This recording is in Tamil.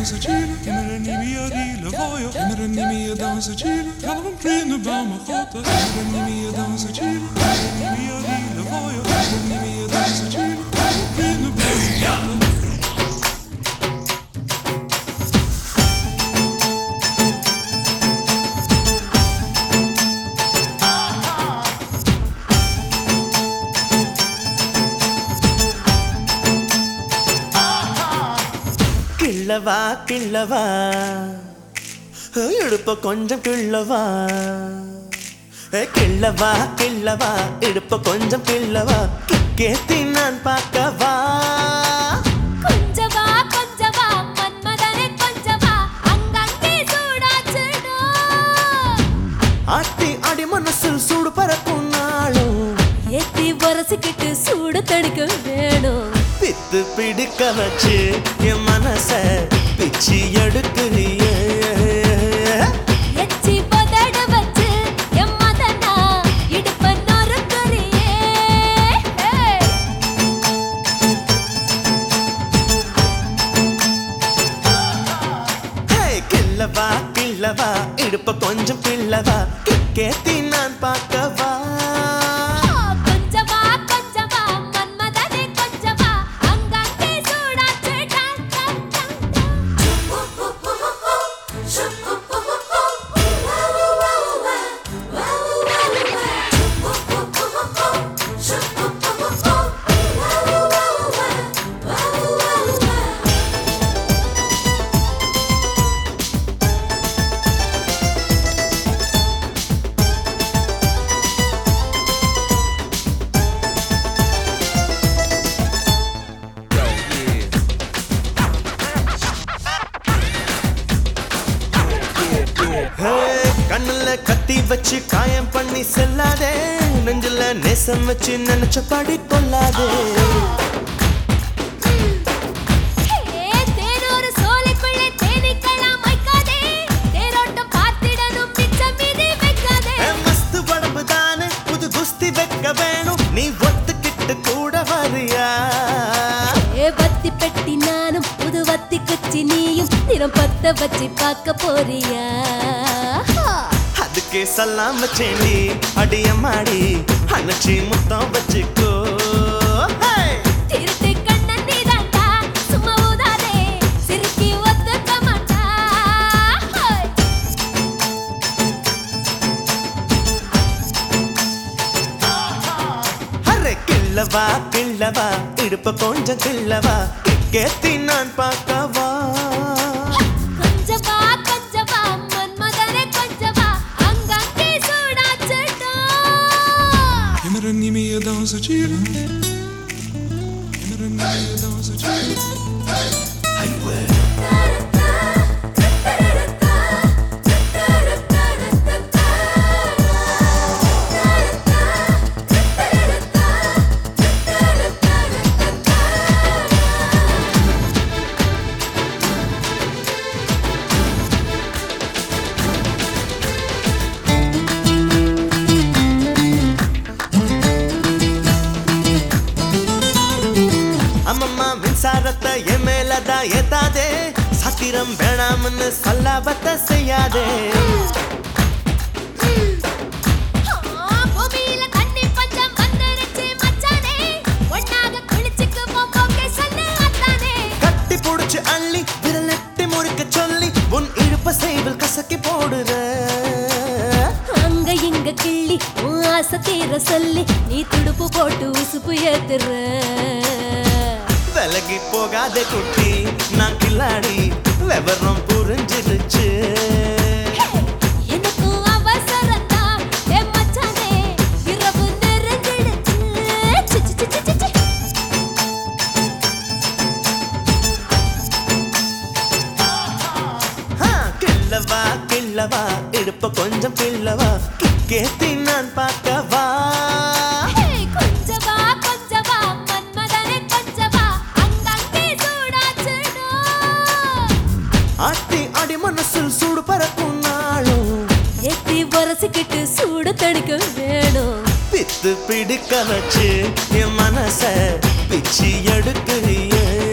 dansa chile, kinderen die meer die lavoya, kinderen die meer dansa chile, gaan we vrienden bij me gotten, kinderen die meer dansa chile, kinderen die meer die lavoya, kinderen die meer dansa chile, gaan we vrienden bij me gotten. கிள்ளவா கிள்ளவா இடுப்ப கொஞ்சம் கிள்ளவா ஏ, கிள்ளவா கிள்ளவா இடுப்ப கொஞ்சம் கிள்ளவா கேத்தி நான் பார்க்கவா கொஞ்சவா கொஞ்சவா மன்மதனே கொஞ்சவா அங்கங்கே சூடாச்சுடோ ஆட்டி அடி மனசில் சூடு பறக்கும் நாளும் ஏத்தி உரசிக்கிட்டு சூடு தடுக்க வேணும் பித்து பிடிக்க வச்சு என் மனச பிச்சு எடுக்கிறியே எச்சி பதட வச்சு என் மதனா இடுப்ப நொறுக்குறியே ஏய். ஹே, கிள்ளவா கிள்ளவா இடுப்ப கொஞ்சம் கிள்ளவா கேத்தி நான் பார்க்கவா கொஞ்சவா கொஞ்சவா மன்மதனே கொஞ்சவா அங்கங்கே சூடாச்சு டான் டான் டான் ஹே, கண்ணுல கத்தி வச்சு காயம் பண்ணி செல்லாதே நெஞ்சில நேசம் வச்சு நினைச்ச படி கொள்ளாதே ஏ தேனொரு சோலைக்குள்ளே தேனீக்களா மைக்காதே தேரோட்டம் பார்த்திடணும் மிச்சம் மீதி வைக்காதே ஹே, மஸ்து உடம்பு தானே புது குஸ்தி வைக்க வேணும் நீ ஒத்துக்கிட்டு கூட வரியா ஏ பத்தி பெட்டி நானும் புது வத்தி குச்சி நீயும் தினம் பத்த வச்சு பார்க்க போறியா அதுக்கே சல்லாம் வச்சேண்டி அடிய மாடி அணைச்சி முத்தம் வச்சுக்கோ ஹே! திருட்டு கண்ணன் நீதாண்டா சும்மா ஊதாதே சிரிக்கி ஒத்துக்க மாட்டா ஹோய். அரே கிள்ளவா கிள்ளவா இடுப்ப கொஞ்சம் கிள்ளவா கேத்தி நான் பார்க்கவா கொஞ்சவா கொஞ்சவா மன்மதனே கொஞ்சவா அங்கங்கே சூடாச்சுடோ Kinderen die meer dansa chile, kinderen die meer dansa chile. அம்மம்மா மின்சாரத்தை என் மேலதான் ஏத்தாதே சத்திரம் வேணாம்னு சல்லாபத்தை செய்யாதே ஆ, பூமியில தண்ணி பஞ்சம் வந்துருச்சு மச்சானே ஒண்ணாக குளிச்சுக்குவோம் போக்கே சொல்லு அத்தானே கட்டி புடிச்சு அள்ளி விரலட்டி முறிக்க சொல்லி உன் இடுப்ப செய்வில் கசக்கி போடுற அங்க இங்க கிள்ளி உன் ஆசை தீர சொல்லி நீ துடுப்பு போட்டு உசுப்பு ஏத்துற விலகி போகாத குட்டி நான் கில்லாடி விவரம் புரிஞ்சிருச்சு எனக்கும் அவசரம்தான் ஏ மச்சானே இரவு நெருங்கிடுச்சு சி, சி, சி, சி, சி, சி. ஆ, கிள்ளவா கிள்ளவா இடுப்ப கொஞ்சம் கிள்ளவா கேத்தி நான் பார்க்கவா ஹே, கொஞ்சவா கொஞ்சவா மன்மதனே கொஞ்சவா அங்கங்கே சூடாச்சுடோ ஆட்டி அடி மனசில் சூடு பறக்கும் நாளும் ஏத்தி உரசிக்கிட்டு சூடு தடுக்க வேணும் பித்து பிடிக்க வச்சு என் மனச பிச்சு எடுக்கிறியே